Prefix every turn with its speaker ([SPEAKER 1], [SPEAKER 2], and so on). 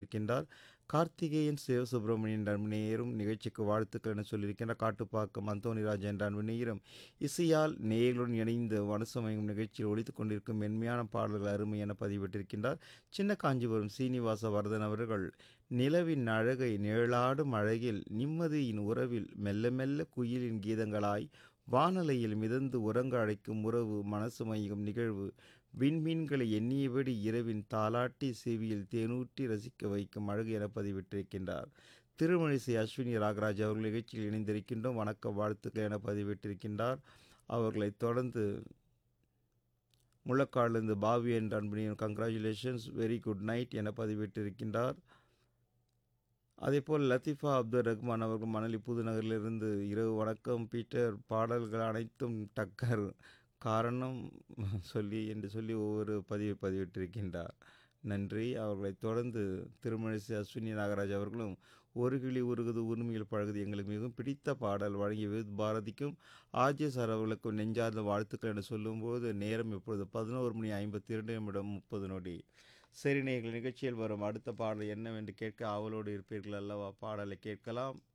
[SPEAKER 1] சொல்லியிருக்கின்றார் கார்த்திகேயன் சிவசுப்பிரமணியன் அன்புநேயரும் நிகழ்ச்சிக்கு வாழ்த்துக்கள் என சொல்லியிருக்கின்றார் காட்டுப்பாக்கம் அந்தோணிராஜ் என்ற அன்புநேயரும் இசையால் நேயர்களுடன் இணைந்து வனசமயம் நிகழ்ச்சியில் ஒழித்துக் கொண்டிருக்கும் மென்மையான பாடல்கள் அருமை என பதிவிட்டிருக்கின்றார் சின்ன காஞ்சிபுரம் சீனிவாச வர்தன் அவர்கள் நிலவின் அழகை நிழலாடும் அழகில் நிம்மதியின் உறவில் மெல்ல மெல்ல குயிலின் கீதங்களாய் வானலையில் மிதந்து உறங்க அழைக்கும் உறவு மனசு மையும் நிகழ்வு விண்மீன்களை எண்ணியபடி இரவின் தாலாட்டி செவியில் தேனூற்றி ரசிக்க வைக்கும் அழகு என பதிவிட்டிருக்கின்றார் திருமணிசை அஸ்வினி ராகராஜ் அவர்கள் நிகழ்ச்சியில் இணைந்திருக்கின்றோம் வணக்க வாழ்த்துக்கள் என பதிவிட்டிருக்கின்றார் அவர்களைத் தொடர்ந்து முழக்காடிலிருந்து பாவி என்ற அன்பனியின் கங்க்ராச்சுலேஷன்ஸ் வெரி குட் நைட் என பதிவிட்டிருக்கின்றார் அதேபோல் லத்தீஃபா அப்துல் ரஹ்மான் அவர்கள் மணலி புதுநகரிலிருந்து இரவு வணக்கம் பீட்டர் பாடல்கள் அனைத்தும் டக்கர் காரணம் சொல்லி என்று சொல்லி ஒவ்வொரு பதிவு பதிவிட்டிருக்கின்றார் நன்றி அவர்களைத் தொடர்ந்து திருமணிசை அஸ்வினி நாகராஜ் அவர்களும் ஒரு கிளி உருகுது உரிமையில் பழகுது எங்களுக்கு மிகவும் பிடித்த பாடல் வழங்கிய வித் பாரதிக்கும் ஆர்ஜே சார் அவர்களுக்கும் நெஞ்சார்ந்த வாழ்த்துக்கள் என்று சொல்லும்போது நேரம் இப்பொழுது பதினோரு மணி ஐம்பத்தி இரண்டு நிமிடம் முப்பது நொடி சரி நீங்கள் நிகழ்ச்சியில் வரும் அடுத்த பாடல் என்னவென்று கேட்க ஆவலோடு இருப்பீர்கள் அல்லவா பாடலை கேட்கலாம்